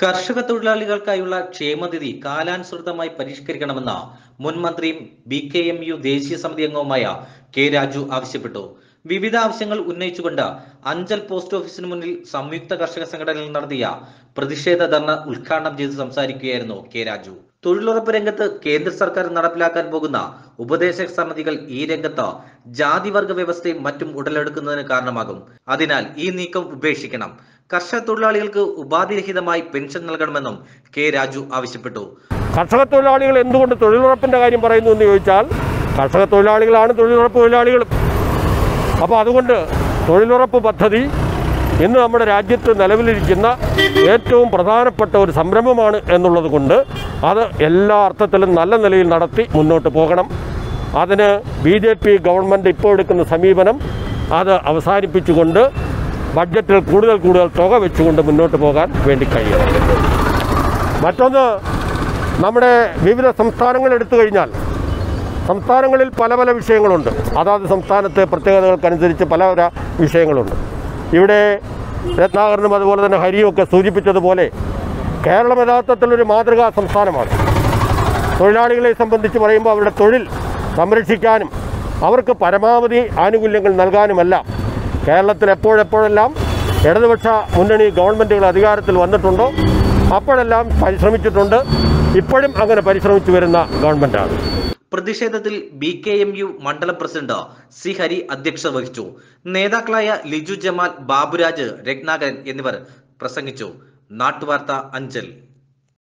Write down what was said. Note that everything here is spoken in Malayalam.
കർഷക തൊഴിലാളികൾക്കായുള്ള ക്ഷേമനിധി കാലാനുസൃതമായി പരിഷ്കരിക്കണമെന്ന് മുൻ മന്ത്രിയും ബി കെ എം യു ദേശീയ സമിതി അംഗവുമായ കെ രാജു ആവശ്യപ്പെട്ടു വിവിധ ആവശ്യങ്ങൾ ഉന്നയിച്ചുകൊണ്ട് അഞ്ചൽ പോസ്റ്റ് ഓഫീസിന് മുന്നിൽ സംയുക്ത കർഷക സംഘടനയിൽ നടത്തിയ പ്രതിഷേധ ധർണ ഉദ്ഘാടനം ചെയ്ത് സംസാരിക്കുകയായിരുന്നു കെ രാജു തൊഴിലുറപ്പ് രംഗത്ത് കേന്ദ്ര സർക്കാർ നടപ്പിലാക്കാൻ പോകുന്ന ഉപദേശക സമിതികൾ ഈ രംഗത്ത് ജാതിവർഗ വ്യവസ്ഥയും മറ്റും ഉടലെടുക്കുന്നതിന് കാരണമാകും അതിനാൽ ഈ നീക്കം ഉപേക്ഷിക്കണം കർഷക തൊഴിലാളികൾക്ക് ഉപാധിരഹിതമായി പെൻഷൻ നൽകണമെന്നും കെ രാജു ആവശ്യപ്പെട്ടു കർഷക തൊഴിലാളികൾ എന്തുകൊണ്ട് തൊഴിലുറപ്പിൻ്റെ കാര്യം പറയുന്നു എന്ന് ചോദിച്ചാൽ കർഷക തൊഴിലാളികളാണ് തൊഴിലുറപ്പ് തൊഴിലാളികളും അപ്പോൾ അതുകൊണ്ട് തൊഴിലുറപ്പ് പദ്ധതി ഇന്ന് നമ്മുടെ രാജ്യത്ത് നിലവിലിരിക്കുന്ന ഏറ്റവും പ്രധാനപ്പെട്ട ഒരു സംരംഭമാണ് എന്നുള്ളത് കൊണ്ട് അത് എല്ലാ അർത്ഥത്തിലും നല്ല നിലയിൽ നടത്തി മുന്നോട്ട് പോകണം അതിന് ബി ജെ പി ഗവൺമെൻറ് ഇപ്പോൾ എടുക്കുന്ന സമീപനം അത് അവസാനിപ്പിച്ചുകൊണ്ട് ബഡ്ജറ്റിൽ കൂടുതൽ കൂടുതൽ തുക വെച്ചുകൊണ്ട് മുന്നോട്ട് പോകാൻ വേണ്ടി കഴിയണം മറ്റൊന്ന് നമ്മുടെ വിവിധ സംസ്ഥാനങ്ങൾ എടുത്തു കഴിഞ്ഞാൽ സംസ്ഥാനങ്ങളിൽ പല പല വിഷയങ്ങളുണ്ട് അതാത് സംസ്ഥാനത്തെ പ്രത്യേകതകൾക്കനുസരിച്ച് പല പല വിഷയങ്ങളുണ്ട് ഇവിടെ രത്നാകരനും അതുപോലെ തന്നെ ഹരിയും ഒക്കെ സൂചിപ്പിച്ചതുപോലെ കേരളം യഥാർത്ഥത്തിലൊരു മാതൃകാ സംസ്ഥാനമാണ് തൊഴിലാളികളെ സംബന്ധിച്ച് പറയുമ്പോൾ അവരുടെ തൊഴിൽ സംരക്ഷിക്കാനും അവർക്ക് പരമാവധി ആനുകൂല്യങ്ങൾ നൽകാനുമെല്ലാം കേരളത്തിൽ എപ്പോഴെപ്പോഴെല്ലാം ഇടതുപക്ഷ മുന്നണി ഗവൺമെൻറ്റുകൾ അധികാരത്തിൽ വന്നിട്ടുണ്ടോ അപ്പോഴെല്ലാം പരിശ്രമിച്ചിട്ടുണ്ട് ഇപ്പോഴും അങ്ങനെ പരിശ്രമിച്ചു വരുന്ന ഗവൺമെൻറ്റാണ് പ്രതിഷേധത്തിൽ ബി കെ എം യു മണ്ഡലം പ്രസിഡന്റ് സി ഹരി അധ്യക്ഷത വഹിച്ചു നേതാക്കളായ ലിജു ജമാൽ ബാബുരാജ് രത്നാകരൻ എന്നിവർ പ്രസംഗിച്ചു നാട്ടുവാർത്ത അഞ്ചൽ